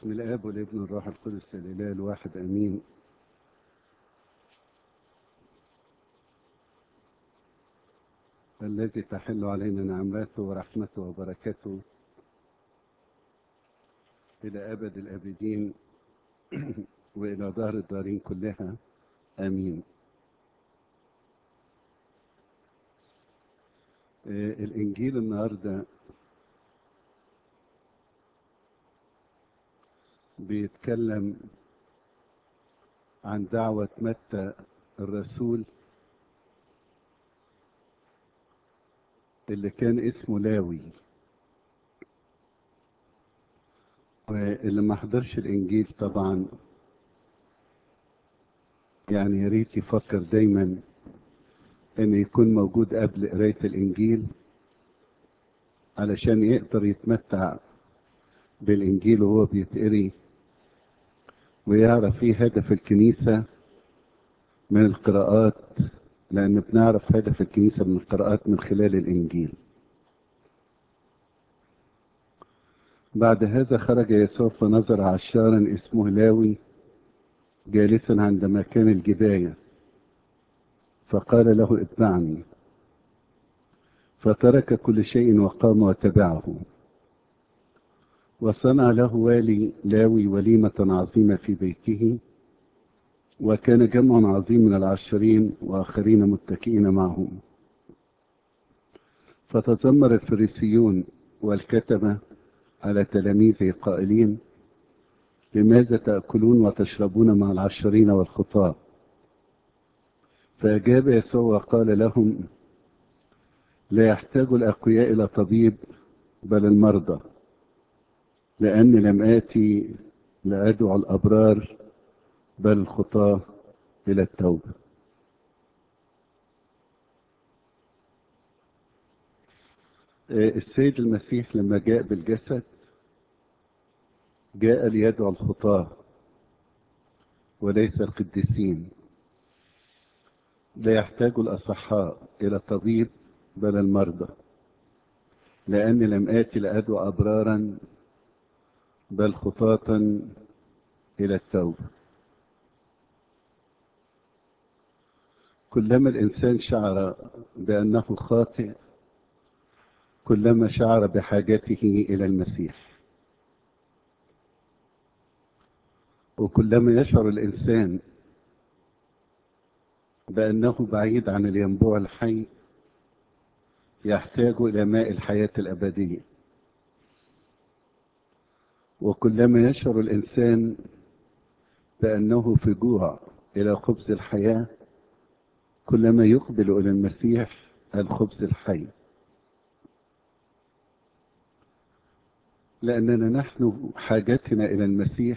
بسم الاب والابن والروح القدس الاله الواحد امين الذي تحل علينا نعمته ورحمته وبركته الى ابد الابدين والى دار الدارين كلها امين آه، الانجيل النهارده بيتكلم عن دعوة متى الرسول اللي كان اسمه لاوي واللي ما حضرش الانجيل طبعا يعني يا ريت يفكر دايما ان يكون موجود قبل قرايه الانجيل علشان يقدر يتمتع بالانجيل وهو بيتقري ويعرف ايه هدف الكنيسه من القراءات لان بنعرف هدف الكنيسه من القراءات من خلال الانجيل بعد هذا خرج يسوع فنظر عشارا اسمه لاوي جالسا عند مكان الجبايه فقال له اتبعني فترك كل شيء وقام وتبعه وصنع له والي لاوي وليمة عظيمة في بيته وكان جمع عظيم من العشرين وآخرين متكئين معهم فتذمر الفريسيون والكتبة على تلاميذه قائلين لماذا تأكلون وتشربون مع العشرين والخطاة فأجاب يسوع وقال لهم لا يحتاج الأقوياء إلى طبيب بل المرضى لأني لم آتي لأدعو الأبرار بل الخطاة إلى التوبة السيد المسيح لما جاء بالجسد جاء ليدعو الخطاة وليس القديسين لا يحتاج الأصحاء إلى طبيب بل المرضى لأني لم آتي لأدعو أبرارا بل خطاة إلى التوبة كلما الإنسان شعر بأنه خاطئ كلما شعر بحاجته إلى المسيح وكلما يشعر الإنسان بأنه بعيد عن الينبوع الحي يحتاج إلى ماء الحياة الأبدية وكلما يشعر الإنسان بأنه في جوع إلى خبز الحياة كلما يقبل إلى المسيح الخبز الحي لأننا نحن حاجتنا إلى المسيح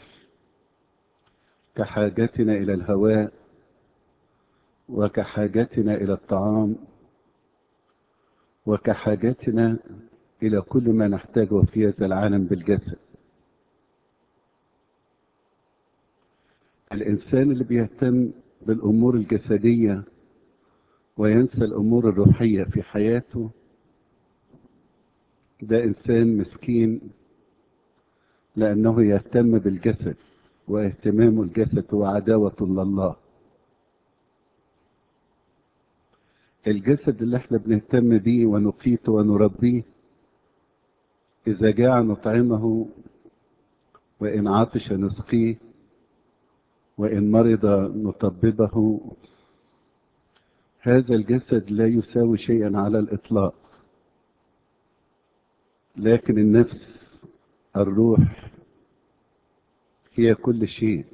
كحاجتنا إلى الهواء وكحاجتنا إلى الطعام وكحاجتنا إلى كل ما نحتاجه في هذا العالم بالجسد الإنسان اللي بيهتم بالأمور الجسدية وينسى الأمور الروحية في حياته ده إنسان مسكين لأنه يهتم بالجسد واهتمام الجسد هو عداوة لله الجسد اللي احنا بنهتم بيه ونقيته ونربيه إذا جاع نطعمه وإن عطش نسقيه وإن مرض نطببه هذا الجسد لا يساوي شيئا على الإطلاق لكن النفس الروح هي كل شيء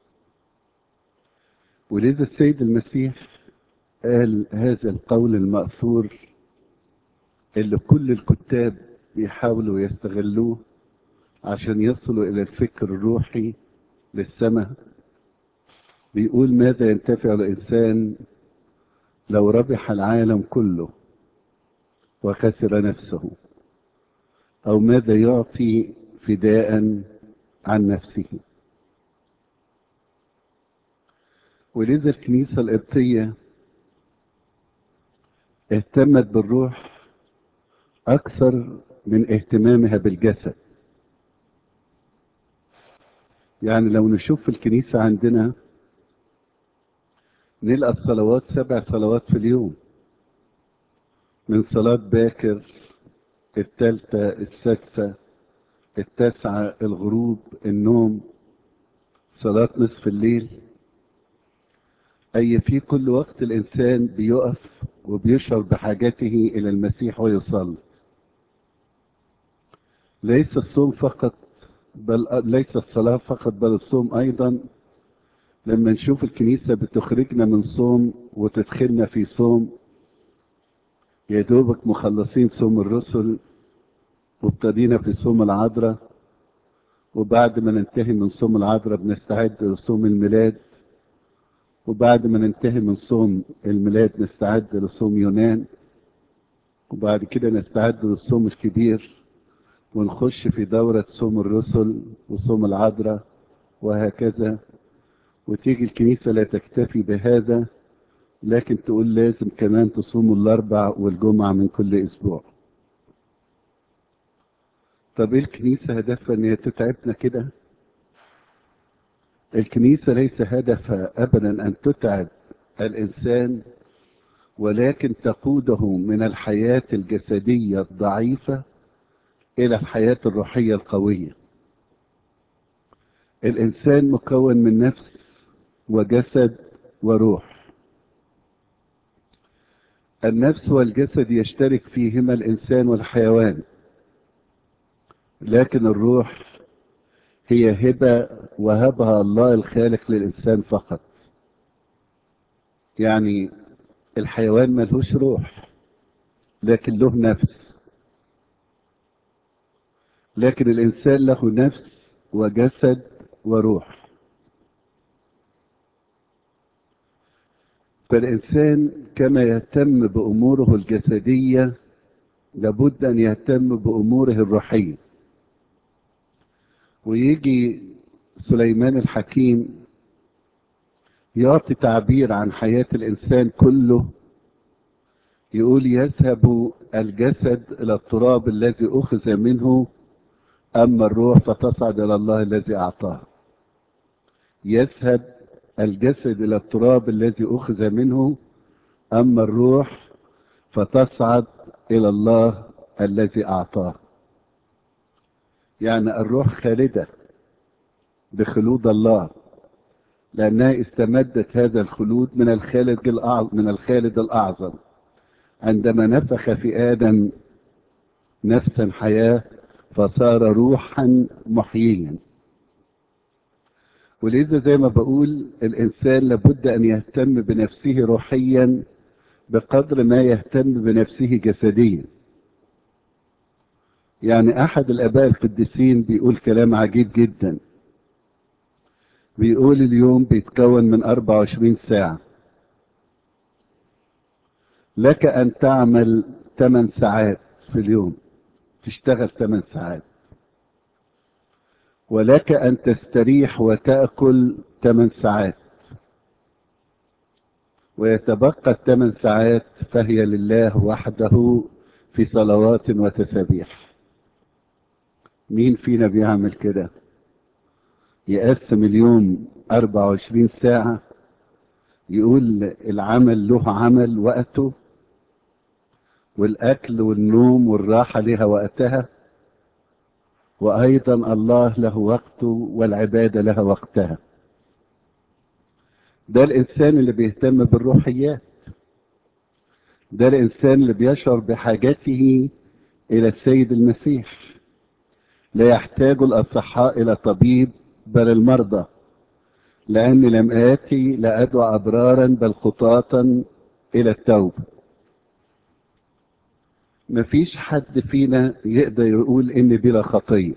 ولذا السيد المسيح قال هذا القول المأثور اللي كل الكتاب بيحاولوا يستغلوه عشان يصلوا إلى الفكر الروحي للسماء بيقول ماذا ينتفع الإنسان لو ربح العالم كله وخسر نفسه أو ماذا يعطي فداء عن نفسه ولذا الكنيسة القبطية اهتمت بالروح أكثر من اهتمامها بالجسد يعني لو نشوف في الكنيسة عندنا نلقى الصلوات سبع صلوات في اليوم من صلاة باكر الثالثة السادسة التاسعة الغروب النوم صلاة نصف الليل أي في كل وقت الإنسان بيقف وبيشعر بحاجته إلى المسيح ويصلي ليس الصوم فقط بل ليس الصلاة فقط بل الصوم أيضا لما نشوف الكنيسة بتخرجنا من صوم وتدخلنا في صوم يا دوبك مخلصين صوم الرسل وابتدينا في صوم العذراء وبعد ما ننتهي من صوم العذراء بنستعد لصوم الميلاد وبعد ما ننتهي من صوم الميلاد نستعد لصوم يونان وبعد كده نستعد للصوم الكبير ونخش في دورة صوم الرسل وصوم العذراء وهكذا وتيجي الكنيسة لا تكتفي بهذا لكن تقول لازم كمان تصوموا الأربع والجمعة من كل أسبوع طب ايه الكنيسة هدفها ان هي تتعبنا كده الكنيسة ليس هدفها ابدا ان تتعب الانسان ولكن تقوده من الحياة الجسدية الضعيفة الى الحياة الروحية القوية الانسان مكون من نفس وجسد وروح النفس والجسد يشترك فيهما الانسان والحيوان لكن الروح هي هبة وهبها الله الخالق للإنسان فقط يعني الحيوان ملهوش روح لكن له نفس لكن الإنسان له نفس وجسد وروح فالإنسان كما يهتم بأموره الجسدية لابد أن يهتم بأموره الروحية ويجي سليمان الحكيم يعطي تعبير عن حياة الإنسان كله يقول يذهب الجسد إلى التراب الذي أخذ منه أما الروح فتصعد إلى الله الذي أعطاه يذهب الجسد إلى التراب الذي أخذ منه أما الروح فتصعد إلى الله الذي أعطاه يعني الروح خالدة بخلود الله لأنها استمدت هذا الخلود من الخالد الأعظم من الخالد الأعظم عندما نفخ في آدم نفسا حياة فصار روحا محييا ولذا زي ما بقول الإنسان لابد أن يهتم بنفسه روحيا بقدر ما يهتم بنفسه جسديا يعني احد الاباء القديسين بيقول كلام عجيب جدا بيقول اليوم بيتكون من 24 ساعة لك ان تعمل 8 ساعات في اليوم تشتغل 8 ساعات ولك ان تستريح وتأكل 8 ساعات ويتبقى الثمان ساعات فهي لله وحده في صلوات وتسابيح مين فينا بيعمل كده يقسم اليوم 24 ساعة يقول العمل له عمل وقته والأكل والنوم والراحة لها وقتها وأيضا الله له وقته والعبادة لها وقتها ده الإنسان اللي بيهتم بالروحيات ده الإنسان اللي بيشعر بحاجته إلى السيد المسيح لا يحتاج الأصحاء إلى طبيب بل المرضى لأني لم آتي لأدعو أبرارا بل خطاة إلى التوبة مفيش حد فينا يقدر يقول إني بلا خطية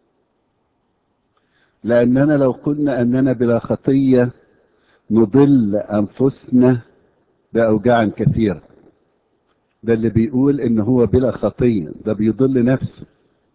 لأننا لو قلنا أننا بلا خطية نضل أنفسنا بأوجاع كثيرة ده اللي بيقول إن هو بلا خطية ده بيضل نفسه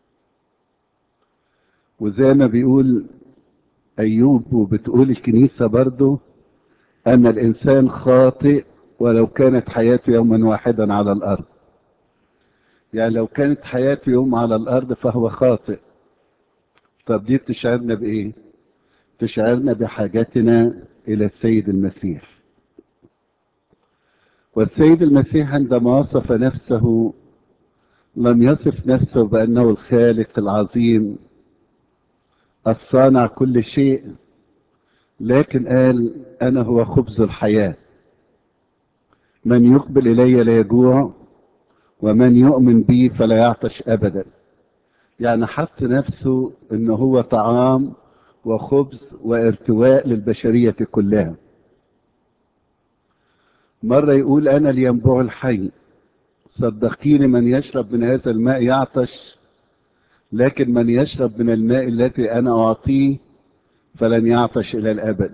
وزي ما بيقول أيوب وبتقول الكنيسة برضو أن الإنسان خاطئ ولو كانت حياته يوما واحدا على الأرض يعني لو كانت حياته يوم على الأرض فهو خاطئ طب دي بتشعرنا بإيه تشعرنا بحاجتنا إلى السيد المسيح والسيد المسيح عندما وصف نفسه لم يصف نفسه بأنه الخالق العظيم الصانع كل شيء لكن قال أنا هو خبز الحياة من يقبل إلي لا يجوع ومن يؤمن بي فلا يعطش أبدا يعني حط نفسه أنه هو طعام وخبز وارتواء للبشرية كلها مرة يقول أنا الينبوع الحي صدقيني من يشرب من هذا الماء يعطش لكن من يشرب من الماء الذي أنا أعطيه فلن يعطش إلى الأبد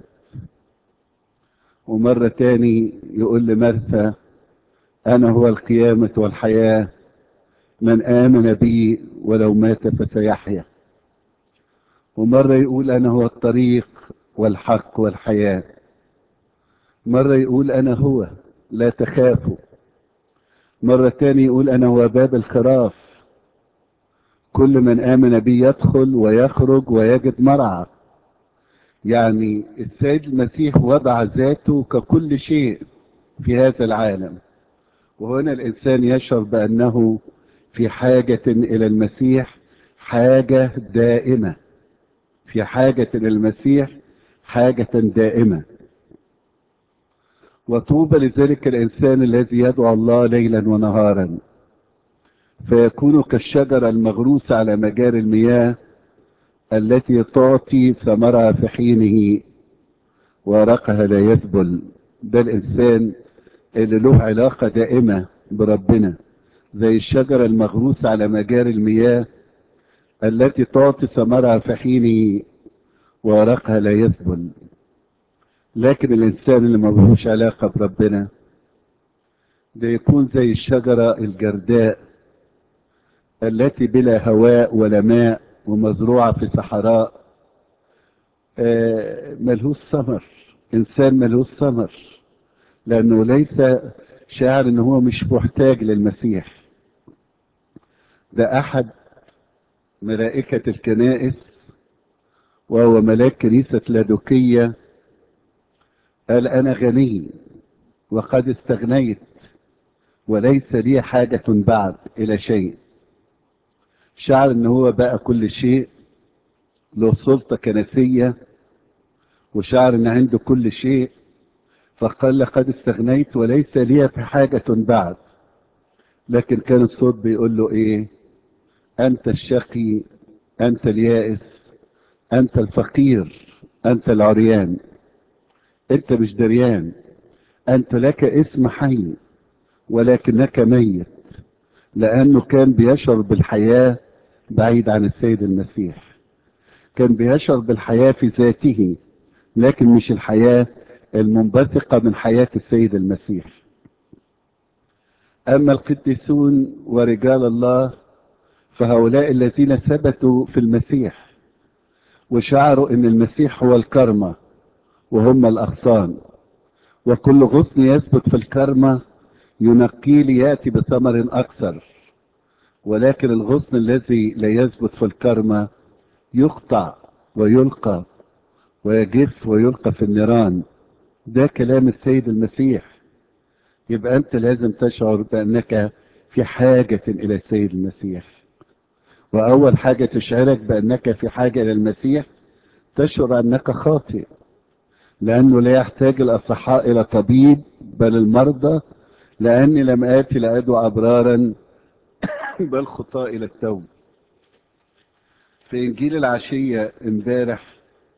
ومرة تاني يقول لمرثا أنا هو القيامة والحياة من آمن بي ولو مات فسيحيا ومرة يقول أنا هو الطريق والحق والحياة مرة يقول أنا هو لا تخافوا مرة تاني يقول أنا هو باب الخراف كل من آمن بي يدخل ويخرج ويجد مرعى يعني السيد المسيح وضع ذاته ككل شيء في هذا العالم وهنا الإنسان يشعر بأنه في حاجة إلى المسيح حاجة دائمة في حاجة إلى المسيح حاجة دائمة وطوبى لذلك الإنسان الذي يدعو الله ليلا ونهارا فيكون كالشجرة المغروسة على مجاري المياه التي تعطي ثمرها في حينه ورقها لا يذبل ده الإنسان اللي له علاقة دائمة بربنا زي الشجرة المغروسة على مجاري المياه التي تعطي ثمرها في حينه ورقها لا يذبل لكن الإنسان اللي ما بهوش علاقة بربنا ده يكون زي الشجرة الجرداء التي بلا هواء ولا ماء ومزروعة في صحراء آه ملهوش ثمر إنسان ملهوش ثمر لأنه ليس شاعر إن هو مش محتاج للمسيح ده أحد ملائكة الكنائس وهو ملاك كنيسة لادوكية قال أنا غني وقد استغنيت وليس لي حاجة بعد إلى شيء شعر ان هو بقى كل شيء له سلطة كنسية وشعر ان عنده كل شيء فقال لقد استغنيت وليس لي في حاجة بعد لكن كان الصوت بيقول له ايه انت الشقي انت اليائس انت الفقير انت العريان انت مش دريان انت لك اسم حي ولكنك ميت لانه كان بيشعر بالحياة بعيد عن السيد المسيح كان بيشعر بالحياة في ذاته لكن مش الحياة المنبثقة من حياة السيد المسيح اما القديسون ورجال الله فهؤلاء الذين ثبتوا في المسيح وشعروا ان المسيح هو الكرمة وهم الاغصان وكل غصن يثبت في الكرمة ينقي ليأتي بثمر أكثر ولكن الغصن الذي لا يثبت في الكرمة يقطع ويلقى ويجف ويلقى في النيران ده كلام السيد المسيح يبقى أنت لازم تشعر بأنك في حاجة إلى السيد المسيح وأول حاجة تشعرك بأنك في حاجة إلى المسيح تشعر أنك خاطئ لأنه لا يحتاج الأصحاء إلى طبيب بل المرضى لأني لم آتي لأدعو أبرارا بل خطاء إلى التوب في إنجيل العشية امبارح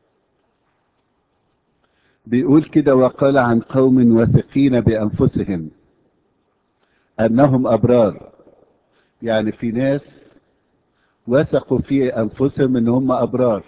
بيقول كده وقال عن قوم واثقين بأنفسهم أنهم أبرار يعني في ناس وثقوا في أنفسهم أن هم أبرار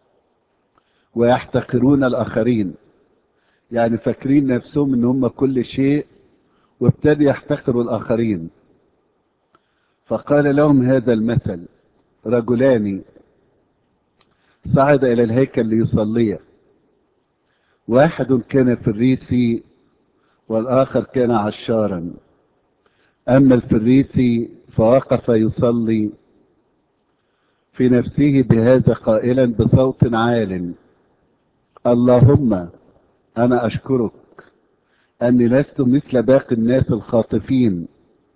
ويحتقرون الآخرين يعني فاكرين نفسهم أن هم كل شيء وابتدى يحتقروا الآخرين فقال لهم هذا المثل رجلان صعد إلى الهيكل ليصليا واحد كان فريسي والآخر كان عشارا أما الفريسي فوقف يصلي في نفسه بهذا قائلا بصوت عال اللهم أنا أشكرك أني لست مثل باقي الناس الخاطفين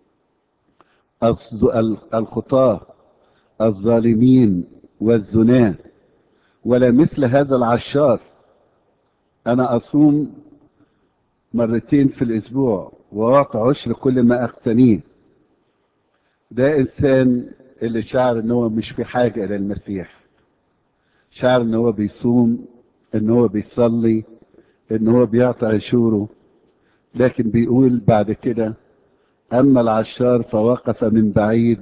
الخطاة الظالمين والزناة ولا مثل هذا العشار أنا أصوم مرتين في الأسبوع وأعطي عشر كل ما أقتنيه ده إنسان اللي شعر إن هو مش في حاجة إلى المسيح شعر إن هو بيصوم إن هو بيصلي إن هو بيعطي عشوره لكن بيقول بعد كده أما العشار فوقف من بعيد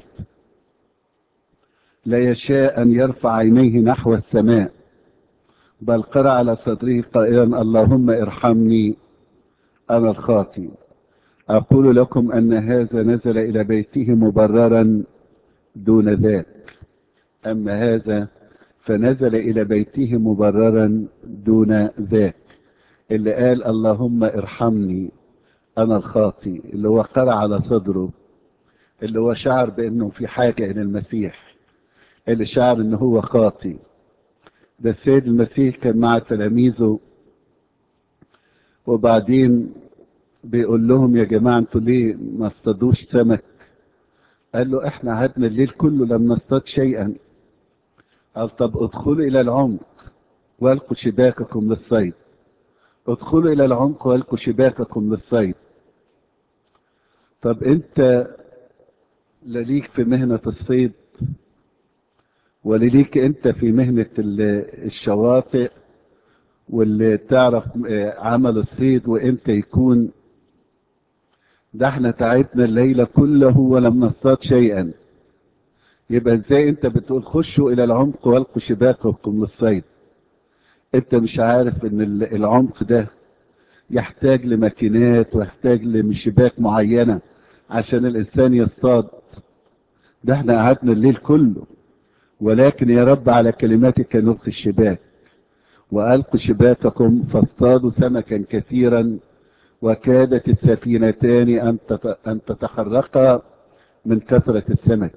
لا يشاء أن يرفع عينيه نحو السماء بل قرأ على صدره قائلا اللهم ارحمني أنا الخاطي أقول لكم أن هذا نزل إلى بيته مبررا دون ذاك أما هذا فنزل إلى بيته مبررا دون ذاك اللي قال اللهم ارحمني أنا الخاطي اللي هو قرأ على صدره اللي هو شعر بأنه في حاجة إلى المسيح اللي شعر أنه هو خاطي ده السيد المسيح كان مع تلاميذه وبعدين بيقول لهم يا جماعة انتوا ليه ما اصطادوش سمك قال له احنا قعدنا الليل كله لم نصطاد شيئا قال طب ادخلوا الى العمق والقوا شباككم للصيد ادخلوا الى العمق والقوا شباككم للصيد طب انت لا ليك في مهنة الصيد ولا ليك انت في مهنة الشواطئ واللي تعرف عمل الصيد وامتى يكون ده احنا تعبنا الليلة كله ولم نصطاد شيئا يبقى ازاي انت بتقول خشوا الى العمق والقوا شباككم للصيد انت مش عارف ان العمق ده يحتاج لماكينات ويحتاج لشباك معينة عشان الانسان يصطاد ده احنا قعدنا الليل كله ولكن يا رب على كلماتك نلقي الشباك وألقوا شباككم فاصطادوا سمكا كثيرا وكادت السفينتان أن أن تتحرقا من كثرة السمك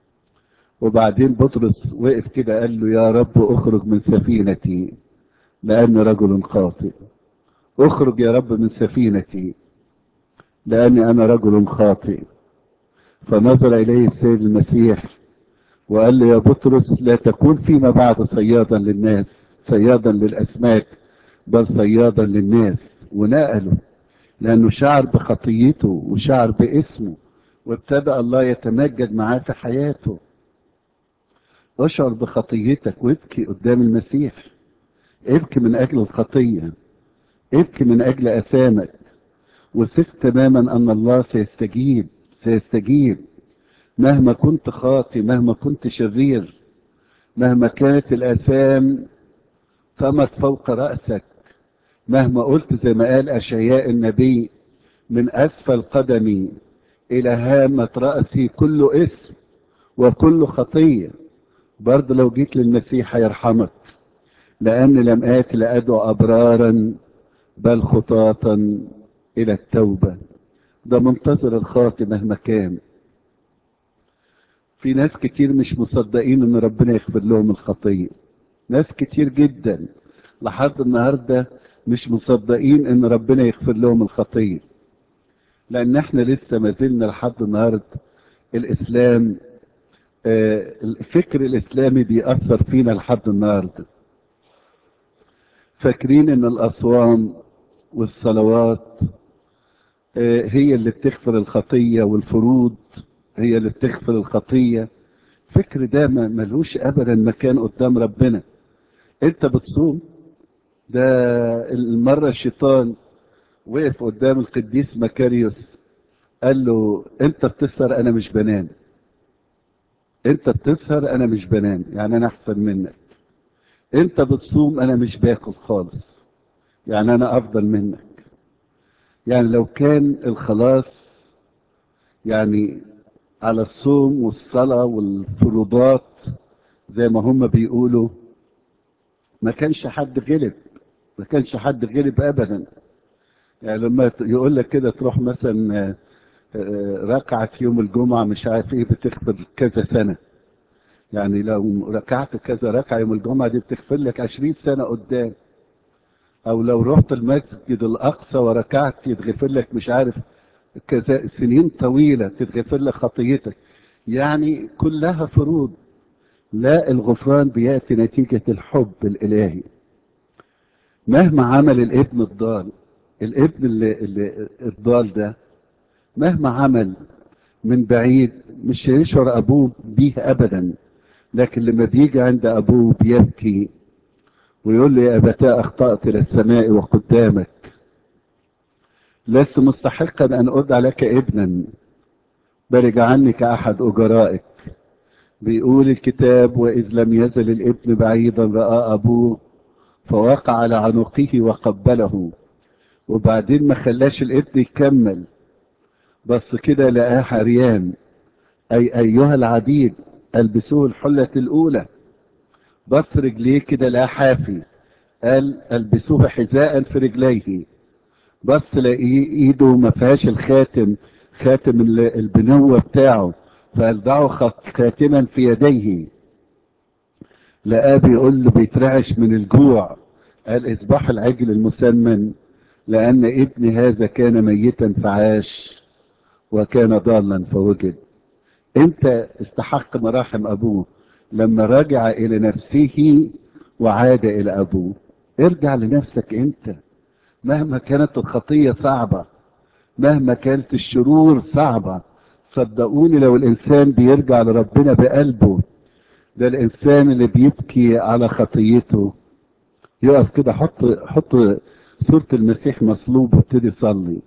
وبعدين بطرس وقف كده قال له يا رب اخرج من سفينتي لأني رجل خاطئ اخرج يا رب من سفينتي لأني أنا رجل خاطئ فنظر إليه السيد المسيح وقال له يا بطرس لا تكون فيما بعد صيادا للناس صيادا للأسماك بل صيادا للناس ونقله لأنه شعر بخطيته وشعر باسمه وابتدأ الله يتمجد معاه في حياته اشعر بخطيتك وابكي قدام المسيح ابكي من أجل الخطية ابكي من أجل أثامك وثق تماما أن الله سيستجيب سيستجيب مهما كنت خاطي مهما كنت شرير مهما كانت الآثام طمت فوق رأسك مهما قلت زي ما قال أشعياء النبي من أسفل قدمي إلى هامة رأسي كل اسم وكل خطية برضه لو جيت للمسيح هيرحمك لأن لم آت لأدعو أبرارا بل خطاطا إلى التوبة ده منتظر الخاطي مهما كان في ناس كتير مش مصدقين ان ربنا يغفر لهم الخطيه ناس كتير جدا لحد النهارده مش مصدقين ان ربنا يغفر لهم الخطيه لان احنا لسه ما زلنا لحد النهارده الاسلام آه الفكر الاسلامي بيأثر فينا لحد النهارده فاكرين ان الاصوام والصلوات آه هي اللي بتغفر الخطيه والفروض هي اللي بتغفر الخطيه الفكر ده ملوش ابدا مكان قدام ربنا انت بتصوم ده المرة الشيطان وقف قدام القديس مكاريوس قال له انت بتسهر انا مش بنام انت بتسهر انا مش بنام يعني انا احسن منك انت بتصوم انا مش باكل خالص يعني انا افضل منك يعني لو كان الخلاص يعني على الصوم والصلاة والفروضات زي ما هم بيقولوا ما كانش حد غلب ما كانش حد غلب ابدا يعني لما يقول لك كده تروح مثلا ركعة يوم الجمعة مش عارف ايه بتغفر كذا سنة يعني لو ركعت كذا ركعة يوم الجمعة دي بتغفر لك عشرين سنة قدام او لو رحت المسجد الاقصى وركعت يتغفر لك مش عارف كذا سنين طويلة تتغفر لك خطيتك يعني كلها فروض لا الغفران بيأتي نتيجة الحب الإلهي مهما عمل الابن الضال الابن اللي, اللي الضال ده مهما عمل من بعيد مش هيشعر أبوه بيه أبدا لكن لما بيجي عند أبوه بيبكي ويقول لي يا أبتاء أخطأت إلى السماء وقدامك لست مستحقا أن أدعى لك ابنا بل اجعلني كأحد أجرائك بيقول الكتاب وإذ لم يزل الابن بعيدا رأى أبوه فوقع على عنقه وقبله وبعدين ما خلاش الابن يكمل بس كده لقاه عريان أي أيها العبيد ألبسوه الحلة الأولى بص رجليه كده لقاه حافي قال ألبسوه حذاء في رجليه بص لاقيه ايده ما فيهاش الخاتم خاتم البنوة بتاعه فألدعه خاتما في يديه لقاه بيقول له بيترعش من الجوع قال اصبح العجل المسمن لأن ابن هذا كان ميتا فعاش وكان ضالا فوجد انت استحق مراحم ابوه لما رجع الى نفسه وعاد الى ابوه ارجع لنفسك انت مهما كانت الخطية صعبة مهما كانت الشرور صعبة صدقوني لو الانسان بيرجع لربنا بقلبه ده الانسان اللي بيبكي على خطيته يقف كده حط حط صورة المسيح مصلوب وابتدي صلي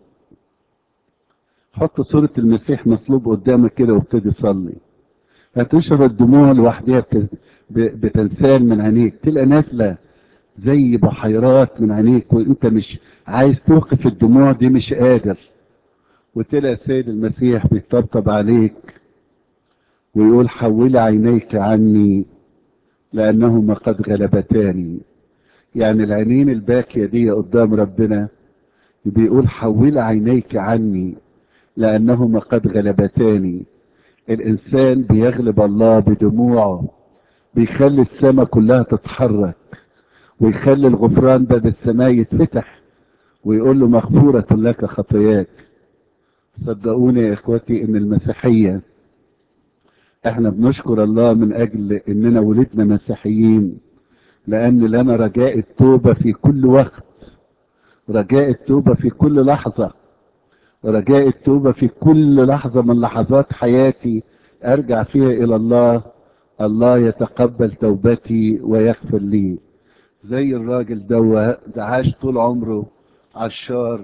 حط صورة المسيح مصلوب قدامك كده وابتدي صلي هتشرب الدموع لوحدها بتنسال من عينيك تلقى نازله زي بحيرات من عينيك وانت مش عايز توقف الدموع دي مش قادر وتلاقي السيد المسيح بيطبطب عليك ويقول حول عينيك عني لانهما قد غلبتاني يعني العينين الباكيه دي قدام ربنا بيقول حول عينيك عني لانهما قد غلبتاني الانسان بيغلب الله بدموعه بيخلي السماء كلها تتحرك ويخلي الغفران باب السماء يتفتح ويقول له مغفورة لك خطاياك صدقوني يا اخوتي ان المسيحية احنا بنشكر الله من اجل اننا ولدنا مسيحيين لان لنا رجاء التوبة في كل وقت رجاء التوبة في كل لحظة رجاء التوبة في كل لحظة من لحظات حياتي ارجع فيها الى الله الله يتقبل توبتي ويغفر لي زي الراجل ده ده عاش طول عمره عشار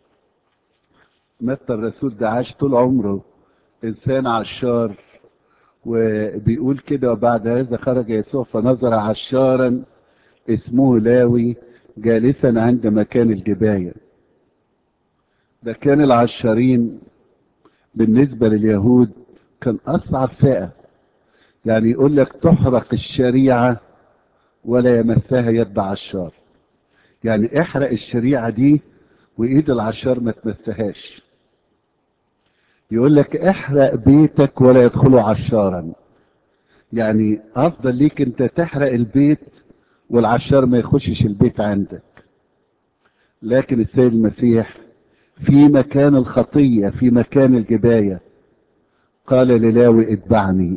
متى الرسول ده عاش طول عمره انسان عشار وبيقول كده وبعد هذا خرج يسوع فنظر عشارا اسمه لاوي جالسا عند مكان الجبايه ده كان العشارين بالنسبة لليهود كان أصعب فئة يعني يقول لك تحرق الشريعة ولا يمسها يد عشار يعني احرق الشريعة دي وإيد العشار ما تمسهاش يقول لك احرق بيتك ولا يدخله عشارا يعني أفضل ليك أنت تحرق البيت والعشار ما يخشش البيت عندك لكن السيد المسيح في مكان الخطية في مكان الجباية قال للاوي اتبعني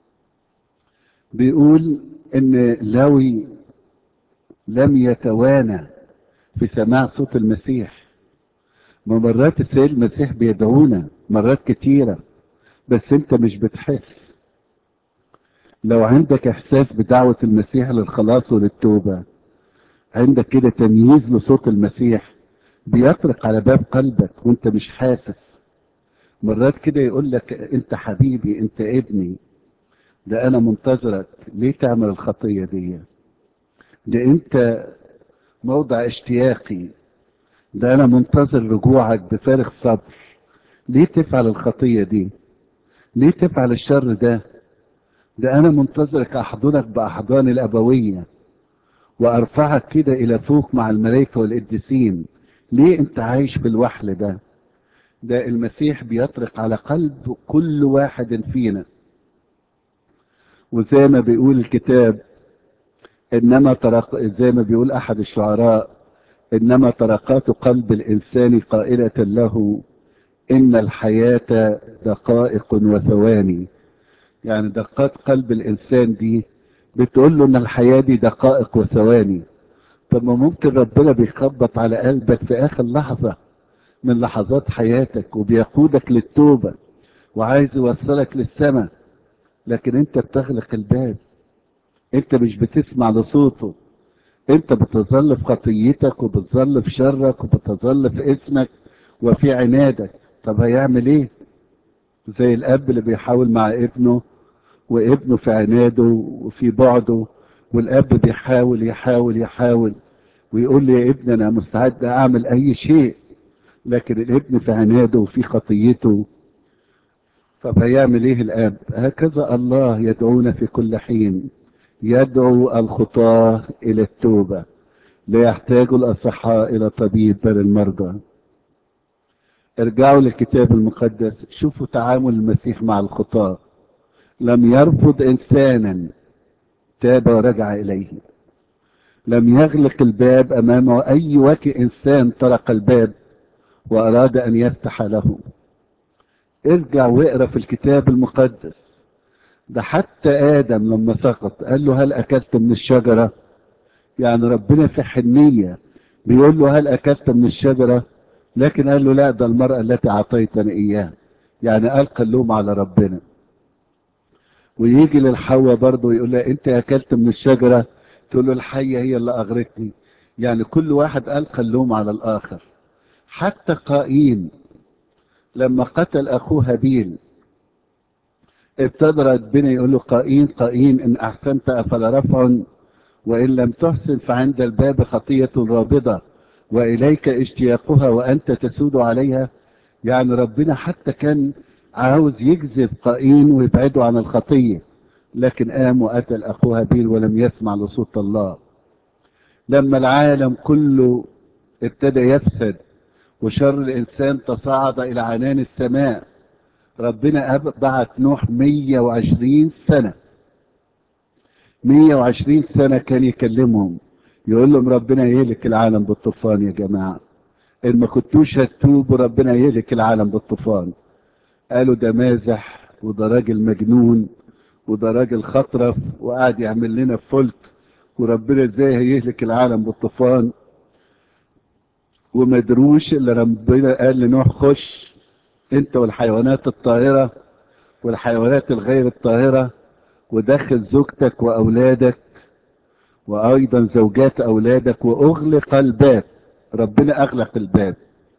بيقول ان لاوي لم يتوانى في سماع صوت المسيح ما مرات السيد المسيح بيدعونا مرات كتيرة بس انت مش بتحس لو عندك احساس بدعوة المسيح للخلاص وللتوبة عندك كده تمييز لصوت المسيح بيطرق على باب قلبك وانت مش حاسس مرات كده يقول لك انت حبيبي انت ابني ده انا منتظرك ليه تعمل الخطيه دي ده انت موضع اشتياقي ده انا منتظر رجوعك بفارغ صبر ليه تفعل الخطيه دي ليه تفعل الشر ده ده انا منتظرك احضنك باحضان الابويه وارفعك كده الى فوق مع الملائكه والقديسين ليه انت عايش في الوحل ده ده المسيح بيطرق على قلب كل واحد فينا وزي ما بيقول الكتاب انما طرق زي ما بيقول احد الشعراء إنما طرقات قلب الإنسان قائلة له إن الحياة دقائق وثواني يعني دقات قلب الإنسان دي بتقول له إن الحياة دي دقائق وثواني طب ما ممكن ربنا بيخبط على قلبك في آخر لحظة من لحظات حياتك وبيقودك للتوبة وعايز يوصلك للسماء لكن انت بتغلق الباب انت مش بتسمع لصوته انت بتظل في خطيتك وبتظل في شرك وبتظل في اسمك وفي عنادك طب هيعمل ايه زي الاب اللي بيحاول مع ابنه وابنه في عناده وفي بعده والاب بيحاول يحاول يحاول ويقول لي يا ابني انا مستعد اعمل اي شيء لكن الابن في عناده وفي خطيته طب هيعمل ايه الاب هكذا الله يدعونا في كل حين يدعو الخطاة الى التوبة لا يحتاج الاصحاء الى طبيب بل المرضى ارجعوا للكتاب المقدس شوفوا تعامل المسيح مع الخطاة لم يرفض انسانا تاب ورجع اليه لم يغلق الباب امامه اي وجه انسان طرق الباب واراد ان يفتح له ارجع واقرا في الكتاب المقدس ده حتى ادم لما سقط قال له هل اكلت من الشجره يعني ربنا في حنيه بيقول له هل اكلت من الشجره لكن قال له لا ده المراه التي اعطيتني اياها يعني القى اللوم على ربنا ويجي للحواء برضه يقول لها انت اكلت من الشجره تقول له الحيه هي اللي اغرتني يعني كل واحد القى اللوم على الاخر حتى قائين لما قتل اخوه هابيل ابتدى ربنا يقول له قائين قائين ان احسنت افلا رفع وان لم تحسن فعند الباب خطيه رابضه واليك اشتياقها وانت تسود عليها يعني ربنا حتى كان عاوز يجذب قائين ويبعده عن الخطيه لكن قام وقتل اخوه هابيل ولم يسمع لصوت الله لما العالم كله ابتدى يفسد وشر الإنسان تصاعد إلى عنان السماء ربنا بعت نوح 120 سنة 120 سنة كان يكلمهم يقول لهم ربنا يهلك العالم بالطوفان يا جماعة إن ما كنتوش هتتوبوا ربنا يهلك العالم بالطوفان قالوا ده مازح وده راجل مجنون وده راجل خطرف وقاعد يعمل لنا فلك وربنا ازاي هيهلك العالم بالطوفان وما دروش الا ربنا قال لنوح خش انت والحيوانات الطاهره والحيوانات الغير الطاهره ودخل زوجتك واولادك وايضا زوجات اولادك واغلق الباب ربنا اغلق الباب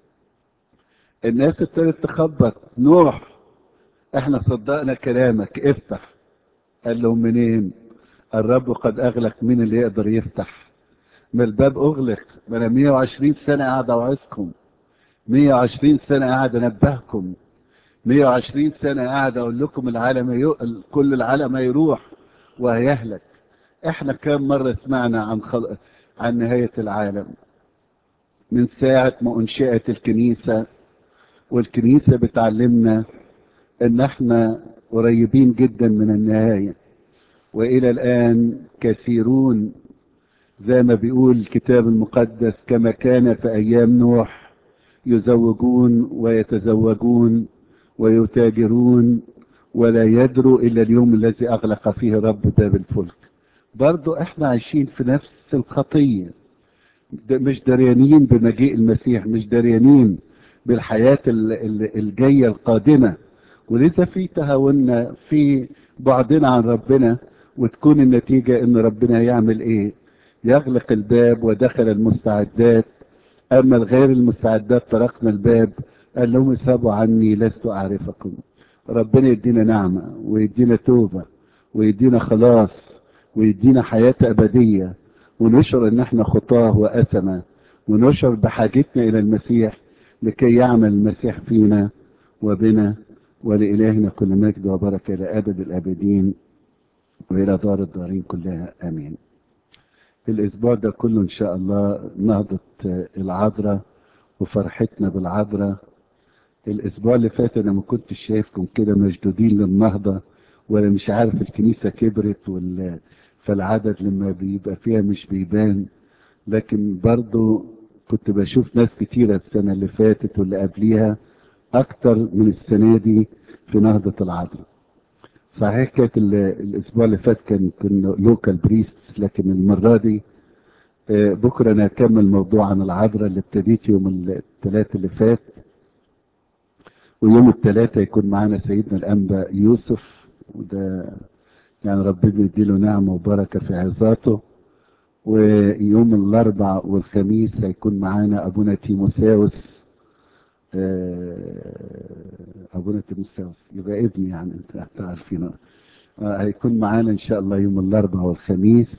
الناس ابتدت تخبط نوح احنا صدقنا كلامك افتح قال لهم منين الرب قد اغلق مين اللي يقدر يفتح ما الباب اغلق ما انا 120 سنه قاعد اوعظكم 120 سنه قاعد انبهكم 120 سنه قاعد اقول لكم العالم يو... كل العالم هيروح وهيهلك احنا كام مره سمعنا عن خل... عن نهايه العالم من ساعه ما انشئت الكنيسه والكنيسه بتعلمنا ان احنا قريبين جدا من النهايه والى الان كثيرون زي ما بيقول الكتاب المقدس كما كان في ايام نوح يزوجون ويتزوجون ويتاجرون ولا يدروا الا اليوم الذي اغلق فيه رب باب الفلك برضو احنا عايشين في نفس الخطيه مش دريانين بمجيء المسيح مش دريانين بالحياه الجايه القادمه ولذا في تهاوننا في بعدنا عن ربنا وتكون النتيجه ان ربنا يعمل ايه يغلق الباب ودخل المستعدات أما الغير المستعدات طرقنا الباب قال لهم اذهبوا عني لست أعرفكم ربنا يدينا نعمة ويدينا توبة ويدينا خلاص ويدينا حياة أبدية ونشعر إن احنا خطاه وأثمة ونشعر بحاجتنا إلى المسيح لكي يعمل المسيح فينا وبنا ولإلهنا كل مجد وبركة إلى أبد الآبدين وإلى دار الدارين كلها آمين الاسبوع ده كله ان شاء الله نهضة العذراء وفرحتنا بالعذراء الاسبوع اللي فات انا ما كنتش شايفكم كده مشدودين للنهضة ولا مش عارف الكنيسة كبرت ولا فالعدد لما بيبقى فيها مش بيبان لكن برضو كنت بشوف ناس كتيرة السنة اللي فاتت واللي قبليها أكتر من السنة دي في نهضة العذراء صحيح كانت ال- الأسبوع اللي فات كان كنا لوكال بريست لكن المرة دي آه، بكرة أنا هكمل موضوع عن العذراء اللي ابتديت يوم الثلاث اللي فات ويوم الثلاثة يكون معانا سيدنا الأنبا يوسف وده يعني ربنا يديله نعمة وبركة في عظاته ويوم الأربع والخميس هيكون معانا أبونا تيموساوس آه، أبونا تيموساوس يبقى ابني يعني أنت عارفين آه، هيكون معانا إن شاء الله يوم الأربع والخميس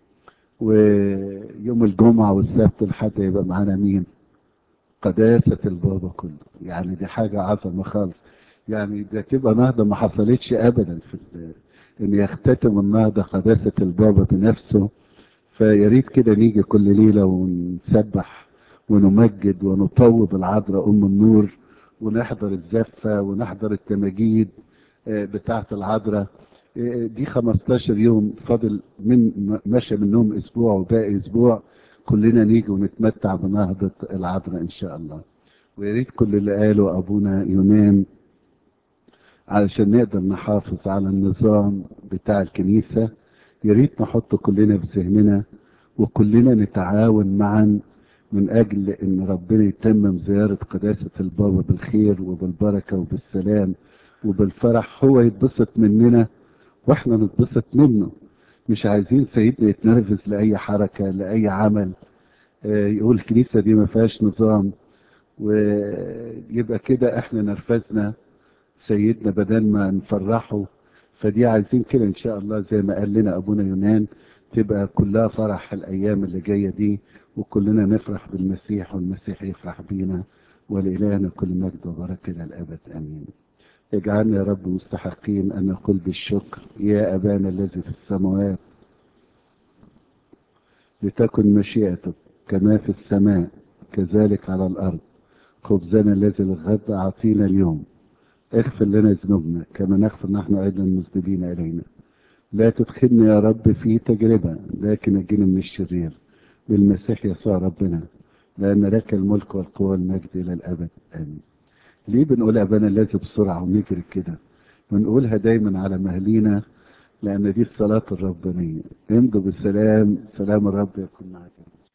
ويوم الجمعة والسبت والحد يبقى معانا مين؟ قداسة البابا كله يعني دي حاجة عظمة خالص يعني ده تبقى نهضة ما حصلتش أبدا في ال- إن يختتم النهضة قداسة البابا بنفسه فيا ريت كده نيجي كل ليلة ونسبح ونمجد ونطوب العذراء أم النور ونحضر الزفة ونحضر التماجيد آه، بتاعة العذراء آه، دي 15 يوم فاضل من ماشي منهم أسبوع وباقي أسبوع كلنا نيجي ونتمتع بنهضة العذراء إن شاء الله ويا ريت كل اللي قاله أبونا يونان علشان نقدر نحافظ على النظام بتاع الكنيسة يا ريت نحط كلنا في ذهننا وكلنا نتعاون معا من أجل إن ربنا يتمم زيارة قداسة البابا بالخير وبالبركة وبالسلام وبالفرح هو يتبسط مننا واحنا نتبسط منه مش عايزين سيدنا يتنرفز لأي حركة لأي عمل آه، يقول الكنيسة دي ما فيهاش نظام ويبقى كده احنا نرفزنا سيدنا بدل ما نفرحه فدي عايزين كده ان شاء الله زي ما قال لنا ابونا يونان تبقى كلها فرح الايام اللي جايه دي وكلنا نفرح بالمسيح والمسيح يفرح بينا ولإلهنا كل مجد وبركه الى الابد امين اجعلنا يا رب مستحقين ان نقول بالشكر يا ابانا الذي في السماوات لتكن مشيئتك كما في السماء كذلك على الارض خبزنا الذي للغد اعطينا اليوم اغفر لنا ذنوبنا كما نغفر نحن ايضا المذنبين الينا لا تدخلنا يا رب في تجربه لكن نجينا من الشرير بالمسيح يسوع ربنا لان لك الملك والقوه والمجد الى الابد امين ليه بنقول ابانا الذي بسرعه ونجري كده بنقولها دايما على مهلينا لان دي الصلاه الربانيه امضوا بالسلام سلام الرب يكون معكم